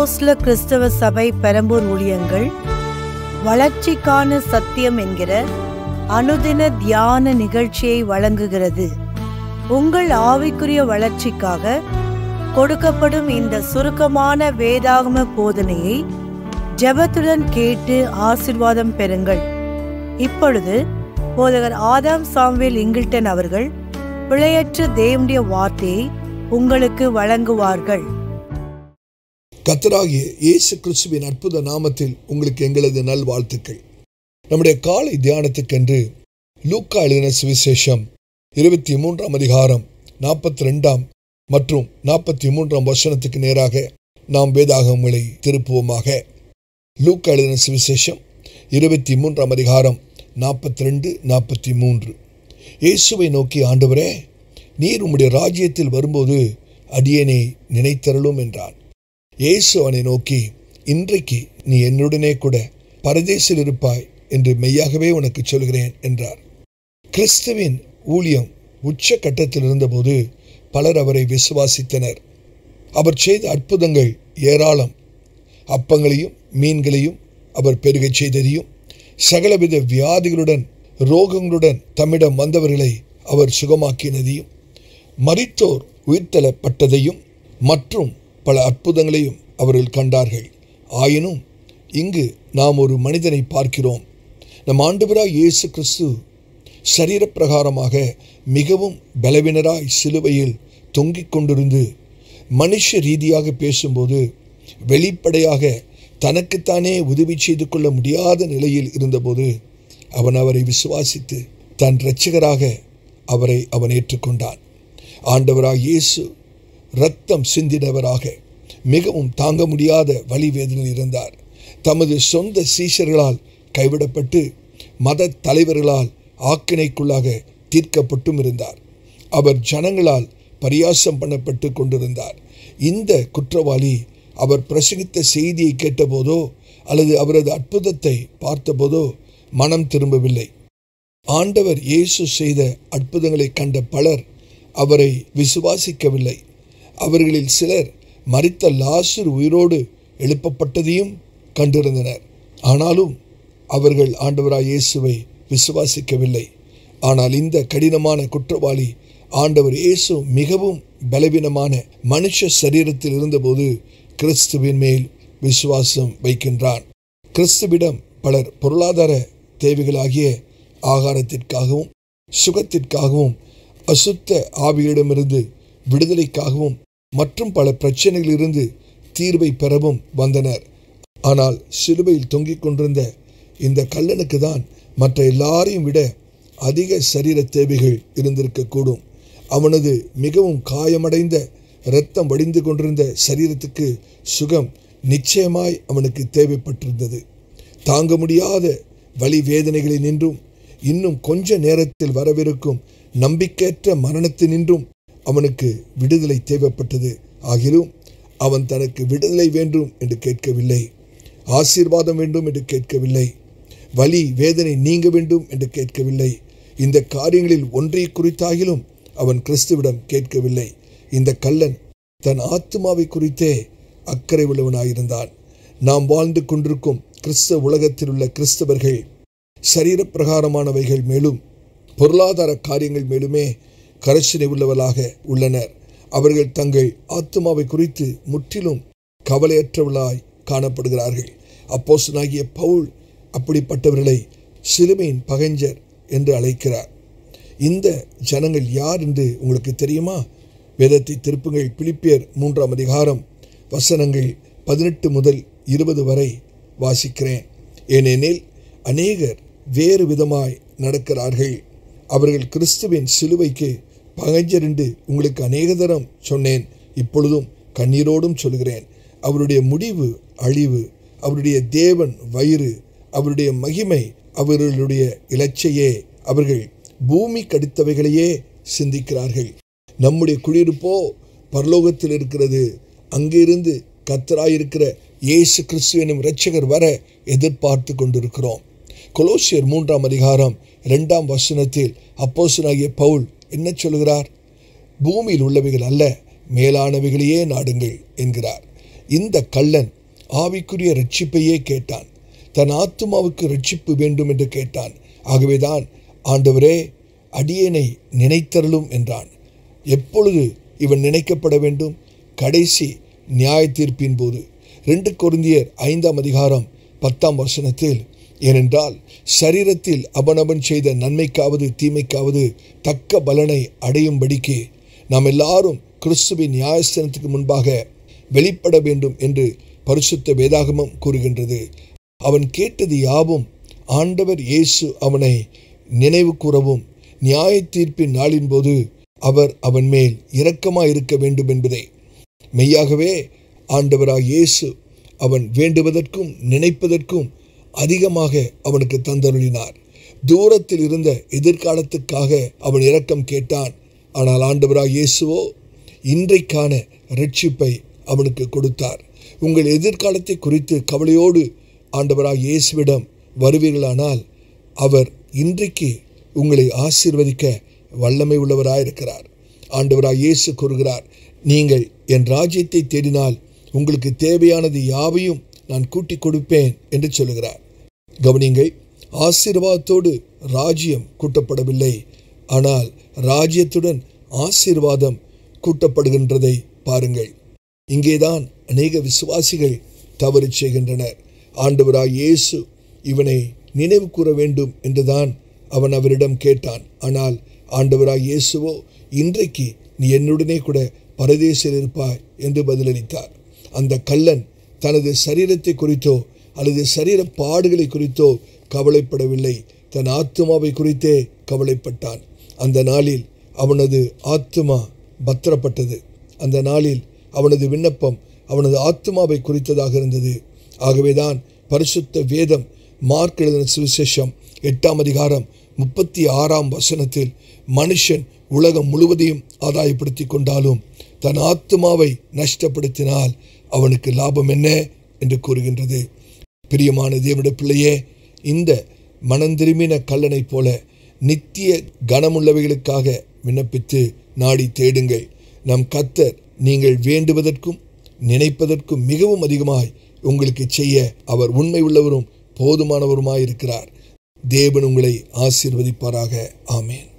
அப்போஸ்ல கிறிஸ்தவ சபை பெரம்பூர் ஊழியங்கள் வளர்ச்சிக்கான சத்தியம் என்கிற அனுதின தியான நிகழ்ச்சியை வழங்குகிறது உங்கள் ஆவிக்குரிய வளர்ச்சிக்காக கொடுக்கப்படும் இந்த சுருக்கமான வேதாகம போதனையை ஜெபத்துடன் கேட்டு ஆசிர்வாதம் பெறுங்கள் இப்பொழுது போதகர் ஆதாம் சாம்வேல் இங்கில்டன் அவர்கள் பிழையற்ற தேவனுடைய வார்த்தையை உங்களுக்கு வழங்குவார்கள் கத்தராகிய இயேசு கிறிஸ்துவின் அற்புத நாமத்தில் உங்களுக்கு எங்களது நல்வாழ்த்துக்கள் நம்முடைய காலை தியானத்துக்கென்று லூக்கா எழுதின சுவிசேஷம் இருபத்தி மூன்றாம் அதிகாரம் நாற்பத்தி ரெண்டாம் மற்றும் நாற்பத்தி மூன்றாம் வசனத்துக்கு நேராக நாம் வேதாகங்களை திருப்புவோமாக லூக்கா எழுதின சுவிசேஷம் இருபத்தி மூன்றாம் அதிகாரம் நாற்பத்தி ரெண்டு நாற்பத்தி மூன்று இயேசுவை நோக்கி ஆண்டவரே நீர் உம்முடைய ராஜ்யத்தில் வரும்போது அடியேனை நினைத்தருளும் என்றான் இயேசு அவனை நோக்கி இன்றைக்கு நீ என்னுடனே கூட பரதேசில் இருப்பாய் என்று மெய்யாகவே உனக்கு சொல்கிறேன் என்றார் கிறிஸ்துவின் ஊழியம் உச்ச கட்டத்தில் இருந்தபோது பலர் அவரை விசுவாசித்தனர் அவர் செய்த அற்புதங்கள் ஏராளம் அப்பங்களையும் மீன்களையும் அவர் பெருகச் செய்ததையும் சகலவித வியாதிகளுடன் ரோகங்களுடன் தம்மிடம் வந்தவர்களை அவர் சுகமாக்கினதையும் மரித்தோர் உயிர்த்தலப்பட்டதையும் மற்றும் பல அற்புதங்களையும் அவர்கள் கண்டார்கள் ஆயினும் இங்கு நாம் ஒரு மனிதனை பார்க்கிறோம் நம் ஆண்டுபராய் இயேசு கிறிஸ்து சரீரப்பிரகாரமாக மிகவும் பலவினராய் சிலுவையில் தொங்கிக் கொண்டிருந்து மனுஷ ரீதியாக பேசும்போது வெளிப்படையாக தனக்குத்தானே உதவி செய்து கொள்ள முடியாத நிலையில் இருந்தபோது அவன் அவரை விசுவாசித்து தன் இரட்சகராக அவரை அவன் ஏற்றுக்கொண்டான் ஆண்டவராக இயேசு இரத்தம் சிந்தினவராக மிகவும் தாங்க முடியாத வலி வேதனையில் இருந்தார் தமது சொந்த சீஷர்களால் கைவிடப்பட்டு மத தலைவர்களால் ஆக்கினைக்குள்ளாக தீர்க்கப்பட்டும் இருந்தார் அவர் ஜனங்களால் பரியாசம் பண்ணப்பட்டு கொண்டிருந்தார் இந்த குற்றவாளி அவர் பிரசங்கித்த செய்தியை கேட்டபோதோ அல்லது அவரது அற்புதத்தை பார்த்தபோதோ மனம் திரும்பவில்லை ஆண்டவர் இயேசு செய்த அற்புதங்களை கண்ட பலர் அவரை விசுவாசிக்கவில்லை அவர்களில் சிலர் மரித்த லாசர் உயிரோடு எழுப்பப்பட்டதையும் கண்டிருந்தனர் ஆனாலும் அவர்கள் ஆண்டவராய் இயேசுவை விசுவாசிக்கவில்லை ஆனால் இந்த கடினமான குற்றவாளி ஆண்டவர் இயேசு மிகவும் பலவீனமான மனுஷ சரீரத்தில் இருந்தபோது கிறிஸ்துவின் மேல் விசுவாசம் வைக்கின்றான் கிறிஸ்துவிடம் பலர் பொருளாதார தேவைகளாகிய ஆகாரத்திற்காகவும் சுகத்திற்காகவும் அசுத்த ஆவியிடமிருந்து விடுதலைக்காகவும் மற்றும் பல பிரச்சனைகளிலிருந்து தீர்வை பெறவும் வந்தனர் ஆனால் சிலுவையில் தொங்கிக் கொண்டிருந்த இந்த கல்லனுக்கு தான் மற்ற எல்லாரையும் விட அதிக சரீர தேவைகள் இருந்திருக்கக்கூடும் அவனது மிகவும் காயமடைந்த இரத்தம் வடிந்து கொண்டிருந்த சரீரத்துக்கு சுகம் நிச்சயமாய் அவனுக்கு தேவைப்பட்டிருந்தது தாங்க முடியாத வலி வேதனைகளை நின்றும் இன்னும் கொஞ்ச நேரத்தில் வரவிருக்கும் நம்பிக்கையற்ற மரணத்தினின்றும் அவனுக்கு விடுதலை தேவைப்பட்டது ஆகிலும் அவன் தனக்கு விடுதலை வேண்டும் என்று கேட்கவில்லை ஆசீர்வாதம் வேண்டும் என்று கேட்கவில்லை வலி வேதனை நீங்க வேண்டும் என்று கேட்கவில்லை இந்த காரியங்களில் ஒன்றை குறித்தாகிலும் அவன் கிறிஸ்துவிடம் கேட்கவில்லை இந்த கல்லன் தன் ஆத்மாவை குறித்தே அக்கறை உள்ளவனாயிருந்தான் நாம் வாழ்ந்து கொண்டிருக்கும் கிறிஸ்தவ உலகத்தில் உள்ள கிறிஸ்தவர்கள் சரீரப்பிரகாரமானவைகள் மேலும் பொருளாதார காரியங்கள் மேலுமே கரசனை உள்ளவர்களாக உள்ளனர் அவர்கள் தங்கள் ஆத்மாவை குறித்து முற்றிலும் கவலையற்றவர்களாய் காணப்படுகிறார்கள் அப்போசனாகிய பவுல் அப்படிப்பட்டவர்களை சிலுமையின் பகைஞ்சர் என்று அழைக்கிறார் இந்த ஜனங்கள் யார் என்று உங்களுக்கு தெரியுமா வேதத்தை திருப்புங்கள் பிலிப்பியர் மூன்றாம் அதிகாரம் வசனங்கள் பதினெட்டு முதல் இருபது வரை வாசிக்கிறேன் ஏனெனில் அநேகர் வேறு விதமாய் நடக்கிறார்கள் அவர்கள் கிறிஸ்துவின் சிலுவைக்கு பகைஞ்சர் என்று உங்களுக்கு அநேக தரம் சொன்னேன் இப்பொழுதும் கண்ணீரோடும் சொல்கிறேன் அவருடைய முடிவு அழிவு அவருடைய தேவன் வயிறு அவருடைய மகிமை அவர்களுடைய இலச்சையே அவர்கள் பூமி கடித்தவைகளையே சிந்திக்கிறார்கள் நம்முடைய குடியிருப்போ பரலோகத்தில் இருக்கிறது அங்கிருந்து கத்தராயிருக்கிற இயேசு கிறிஸ்து எனும் இரட்சகர் வர எதிர்பார்த்து கொண்டிருக்கிறோம் கொலோசியர் மூன்றாம் அதிகாரம் இரண்டாம் வசனத்தில் அப்போசனாகிய பவுல் என்ன சொல்கிறார் பூமியில் உள்ளவைகள் அல்ல மேலானவைகளையே நாடுங்கள் என்கிறார் இந்த கள்ளன் ஆவிக்குரிய ரட்சிப்பையே கேட்டான் தன் ஆத்துமாவுக்கு ரட்சிப்பு வேண்டும் என்று கேட்டான் ஆகவேதான் ஆண்டவரே அடியேனை நினைத்தருளும் என்றான் எப்பொழுது இவன் நினைக்கப்பட வேண்டும் கடைசி நியாய தீர்ப்பின் போது ரெண்டு கொருந்தியர் ஐந்தாம் அதிகாரம் பத்தாம் வசனத்தில் ஏனென்றால் சரீரத்தில் அவனவன் செய்த நன்மைக்காவது தீமைக்காவது தக்க பலனை அடையும்படிக்கு நாம் எல்லாரும் கிறிஸ்துவின் நியாயஸ்தானத்துக்கு முன்பாக வெளிப்பட வேண்டும் என்று பரிசுத்த வேதாகமம் கூறுகின்றது அவன் கேட்டது யாவும் ஆண்டவர் இயேசு அவனை நினைவு கூறவும் நியாய தீர்ப்பின் நாளின் போது அவர் அவன் மேல் இரக்கமாய் இருக்க வேண்டும் என்பதே மெய்யாகவே ஆண்டவராக இயேசு அவன் வேண்டுவதற்கும் நினைப்பதற்கும் அதிகமாக அவனுக்கு தந்தருளினார் தூரத்தில் இருந்த எதிர்காலத்துக்காக அவன் இரக்கம் கேட்டான் ஆனால் ஆண்டவராக இயேசுவோ இன்றைக்கான ரட்சிப்பை அவனுக்கு கொடுத்தார் உங்கள் எதிர்காலத்தை குறித்து கவலையோடு ஆண்டவராக இயேசுவிடம் வருவீர்களானால் அவர் இன்றைக்கு உங்களை ஆசீர்வதிக்க வல்லமை உள்ளவராயிருக்கிறார் ஆண்டவராக இயேசு கூறுகிறார் நீங்கள் என் ராஜ்யத்தை தேடினால் உங்களுக்கு தேவையானது யாவையும் நான் கூட்டி கொடுப்பேன் என்று சொல்லுகிறார் கவனிங்கள் ஆசீர்வாதத்தோடு ராஜ்யம் கூட்டப்படவில்லை ஆனால் ராஜ்யத்துடன் ஆசீர்வாதம் கூட்டப்படுகின்றதை பாருங்கள் இங்கேதான் அநேக விசுவாசிகள் தவறு செய்கின்றனர் ஆண்டவராய் இயேசு இவனை நினைவு கூற வேண்டும் என்றுதான் அவன் அவரிடம் கேட்டான் ஆனால் ஆண்டவராய் இயேசுவோ இன்றைக்கு நீ என்னுடனே கூட பரதேசில் இருப்பாய் என்று பதிலளித்தார் அந்த கள்ளன் தனது சரீரத்தை குறித்தோ அல்லது சரீர பாடுகளை குறித்தோ கவலைப்படவில்லை தன் ஆத்மாவை குறித்தே கவலைப்பட்டான் அந்த நாளில் அவனது ஆத்மா பத்திரப்பட்டது அந்த நாளில் அவனது விண்ணப்பம் அவனது ஆத்மாவை குறித்ததாக இருந்தது ஆகவேதான் பரிசுத்த வேதம் மார்க் எழுதின சுவிசேஷம் எட்டாம் அதிகாரம் முப்பத்தி ஆறாம் வசனத்தில் மனுஷன் உலகம் முழுவதையும் ஆதாயப்படுத்தி கொண்டாலும் தன் ஆத்மாவை நஷ்டப்படுத்தினால் அவனுக்கு லாபம் என்ன என்று கூறுகின்றது பிரியமான தேவனுடைய பிள்ளையே இந்த மனந்திரும்பின கல்லனைப் போல நித்திய கனமுள்ளவைகளுக்காக விண்ணப்பித்து நாடி தேடுங்கள் நம் கத்தர் நீங்கள் வேண்டுவதற்கும் நினைப்பதற்கும் மிகவும் அதிகமாய் உங்களுக்கு செய்ய அவர் உண்மை உள்ளவரும் போதுமானவருமாயிருக்கிறார் தேவன் உங்களை ஆசீர்வதிப்பாராக ஆமேன்